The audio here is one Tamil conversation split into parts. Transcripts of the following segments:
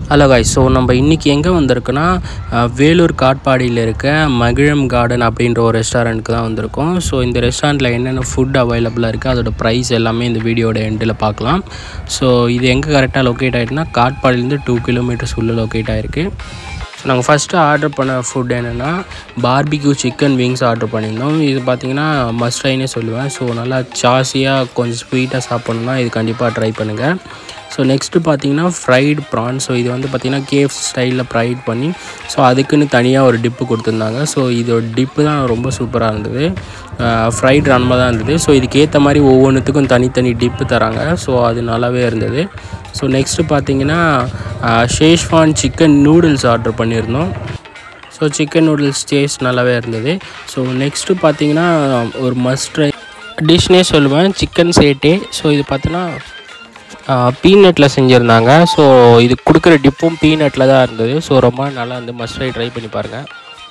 ஹலோ காய்ஸ் ஸோ நம்ம இன்றைக்கி எங்கே வந்திருக்கோன்னா அஹ், வேலூர் காட்பாடியில் இருக்க மகிழம் கார்டன் அப்படின்ற ஒரு ரெஸ்டாரண்ட்டுக்கு தான் வந்திருக்கோம் ஸோ இந்த ரெஸ்டாரண்ட்டில் என்னென்ன ஃபுட் அவைலபிளாக இருக்குது அதோட ப்ரைஸ் எல்லாமே இந்த வீடியோட எண்டில் பார்க்கலாம் ஸோ இது எங்கே கரெக்டாக லொக்கேட் ஆகிட்டுனா காட்பாடிலேருந்து டூ கிலோமீட்டர்ஸ் உள்ளே லொக்கேட் ஆகிருக்கு ஸோ நாங்கள் ஃபஸ்ட்டு ஆர்டர் பண்ண ஃபுட் என்னென்னா பார்பிக்யூ சிக்கன் விங்ஸ் ஆர்டர் பண்ணியிருந்தோம் இது பார்த்தீங்கன்னா மஸ்ட்ரைனே சொல்லுவேன் ஸோ நல்லா சாஸியாக கொஞ்சம் ஸ்வீட்டாக சாப்பிட்ணுன்னா இது கண்டிப்பாக ட்ரை பண்ணுங்கள் ஸோ நெக்ஸ்ட்டு பார்த்தீங்கன்னா ஃப்ரைடு ப்ரான் ஸோ இது வந்து பார்த்திங்கன்னா கேஃப் ஸ்டைலில் ஃப்ரைட் பண்ணி ஸோ அதுக்குன்னு தனியாக ஒரு டிப்பு கொடுத்துருந்தாங்க ஸோ இதோட டிப்பு தான் ரொம்ப சூப்பராக இருந்தது ஃப்ரைட் ரன்மாக தான் இருந்தது ஸோ இதுக்கேற்ற மாதிரி ஒவ்வொன்றுத்துக்கும் தனித்தனி டிப்பு தராங்க ஸோ அது நல்லாவே இருந்தது ஸோ நெக்ஸ்ட்டு பார்த்தீங்கன்னா ஷேஷ்வான் சிக்கன் நூடுல்ஸ் ஆர்டர் பண்ணியிருந்தோம் ஸோ சிக்கன் நூடுல்ஸ் டேஸ்ட் நல்லாவே இருந்தது ஸோ நெக்ஸ்ட்டு பார்த்தீங்கன்னா ஒரு மஸ்ட் டிஷ்னே சொல்லுவேன் சிக்கன் சேட்டே ஸோ இது பார்த்தீங்கன்னா பீனட்டில் செஞ்சுருந்தாங்க ஸோ இது கொடுக்குற டிப்பும் பீனட்டில் தான் இருந்தது ஸோ ரொம்ப நல்லா வந்து மஸ்ட் ட்ரை பண்ணி பாருங்கள்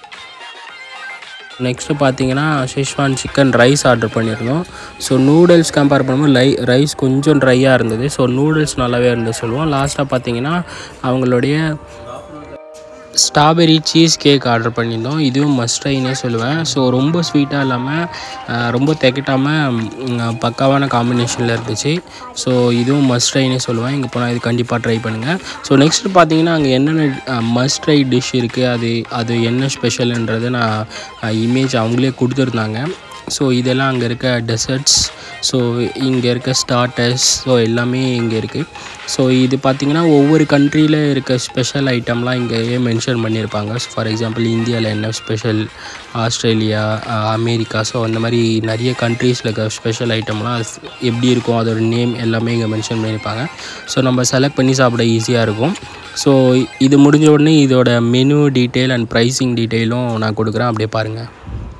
நெக்ஸ்ட்டு பார்த்தீங்கன்னா ஷெஷ்வான் சிக்கன் ரைஸ் ஆர்டர் பண்ணியிருந்தோம் ஸோ நூடுல்ஸ் கம்பேர் பண்ணும்போது லை ரைஸ் கொஞ்சம் ட்ரையாக இருந்தது ஸோ நூடுல்ஸ் நல்லாவே இருந்தது சொல்லுவோம் லாஸ்ட்டாக பார்த்தீங்கன்னா அவங்களுடைய ஸ்ட்ராபெரி சீஸ் கேக் ஆர்டர் பண்ணியிருந்தோம் இதுவும் மஸ்ட்ரைனே சொல்லுவேன் ஸோ ரொம்ப ஸ்வீட்டாக இல்லாமல் அஹ், ரொம்ப திகட்டாமல் பக்காவான காம்பினேஷனில் இருந்துச்சு ஸோ இதுவும் மஸ்ட்ரைனே சொல்லுவேன் இங்கே போனால் இது கண்டிப்பாக ட்ரை பண்ணுங்கள் ஸோ நெக்ஸ்ட் பார்த்தீங்கன்னா அங்கே என்னென்ன மஸ்ட் ட்ரை டிஷ் இருக்குது அது அது என்ன ஸ்பெஷல்ன்றது நான் இமேஜ் அவங்களே கொடுத்துருந்தாங்க ஸோ இதெல்லாம் அங்கே இருக்க டெசர்ட்ஸ் ஸோ இங்கே இருக்க ஸ்டார்டர்ஸ் ஸோ எல்லாமே இங்கே இருக்குது ஸோ இது பார்த்திங்கன்னா ஒவ்வொரு கண்ட்ரியில் இருக்க ஸ்பெஷல் ஐட்டம்லாம் இங்கேயே மென்ஷன் பண்ணியிருப்பாங்க ஸோ ஃபார் எக்ஸாம்பிள் இந்தியாவில் என்ன special Australia ah, America so அந்த மாதிரி நிறைய கண்ட்ரீஸில் இருக்க ஸ்பெஷல் ஐட்டம்லாம் அது எப்படி இருக்கும் அதோட நேம் எல்லாமே இங்கே மென்ஷன் பண்ணியிருப்பாங்க ஸோ நம்ம செலக்ட் பண்ணி சாப்பிட ஈஸியாக இருக்கும் ஸோ இது முடிஞ்ச உடனே இதோட மெனு டீட்டெயில் அண்ட் ப்ரைஸிங் டீட்டெயிலும் நான் கொடுக்குறேன் அப்படியே பாருங்கள்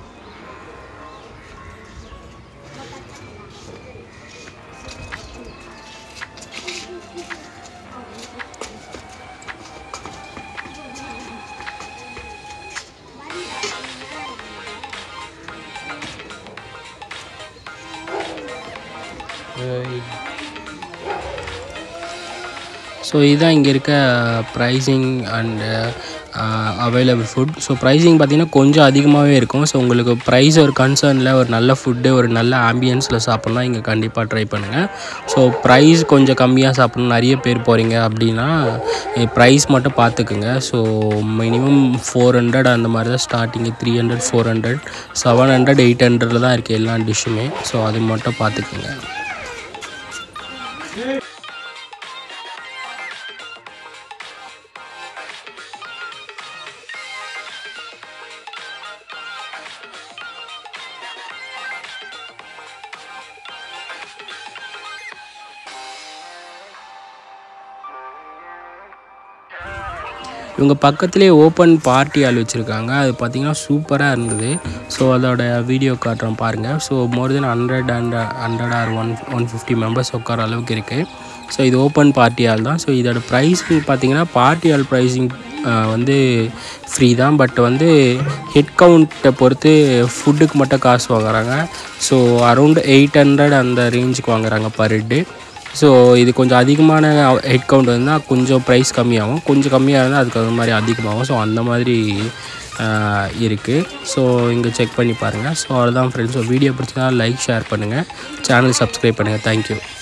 ஸோ இதுதான் இங்கே இருக்க pricing and available food so pricing பார்த்திங்கன்னா கொஞ்சம் அதிகமாகவே இருக்கும் ஸோ உங்களுக்கு ப்ரைஸ் ஒரு கன்சர்னில் ஒரு நல்ல ஃபுட்டு ஒரு நல்ல ஆம்பியன்ஸில் சாப்பிட்ணுன்னா இங்கே கண்டிப்பாக ட்ரை பண்ணுங்கள் ஸோ ப்ரைஸ் கொஞ்சம் கம்மியாக சாப்பிட்ணும் நிறைய பேர் போகிறீங்க அப்படின்னா ப்ரைஸ் மட்டும் பார்த்துக்குங்க ஸோ மினிமம் ஃபோர் ஹண்ட்ரட் அந்த மாதிரி தான் starting three hundred four hundred seven hundred eight ஹண்ட்ரடில் தான் இருக்குது எல்லா டிஷ்ஷுமே ஸோ அது மட்டும் பார்த்துக்குங்க இவங்க பக்கத்துலேயே ஓப்பன் பார்ட்டி ஆள் வச்சுருக்காங்க அது பார்த்திங்கன்னா சூப்பராக இருந்தது ஸோ அதோட வீடியோ காட்டுறோம் பாருங்கள் so more than hundred and hundred or one one fifty members உட்கார அளவுக்கு இருக்குது ஸோ இது ஓப்பன் பார்ட்டி ஆள் தான் ஸோ இதோட ப்ரைஸிங் பார்த்திங்கன்னா பார்ட்டி ஆள் ப்ரைஸிங் வந்து ஃப்ரீ தான் பட் வந்து ஹெட் கவுண்ட்டை பொறுத்து ஃபுட்டுக்கு மட்டும் காசு வாங்குறாங்க ஸோ அரௌண்ட் எயிட் ஹண்ட்ரட் அந்த ரேஞ்சுக்கு வாங்குறாங்க பர் டே ஸோ இது கொஞ்சம் அதிகமான ஹெட் கவுண்ட் இருந்தால் கொஞ்சம் ப்ரைஸ் கம்மியாகும் கொஞ்சம் கம்மியாக இருந்தால் அதுக்கு அது மாதிரி அதிகமாகும் ஸோ அந்த மாதிரி இருக்குது ஸோ இங்கே செக் பண்ணி பாருங்கள் ஸோ அவ்வளோதான் ஃப்ரெண்ட்ஸ் ஸோ வீடியோ பிடிச்சதா லைக் ஷேர் பண்ணுங்கள் சேனல் சப்ஸ்கிரைப் பண்ணுங்கள் தேங்க்யூ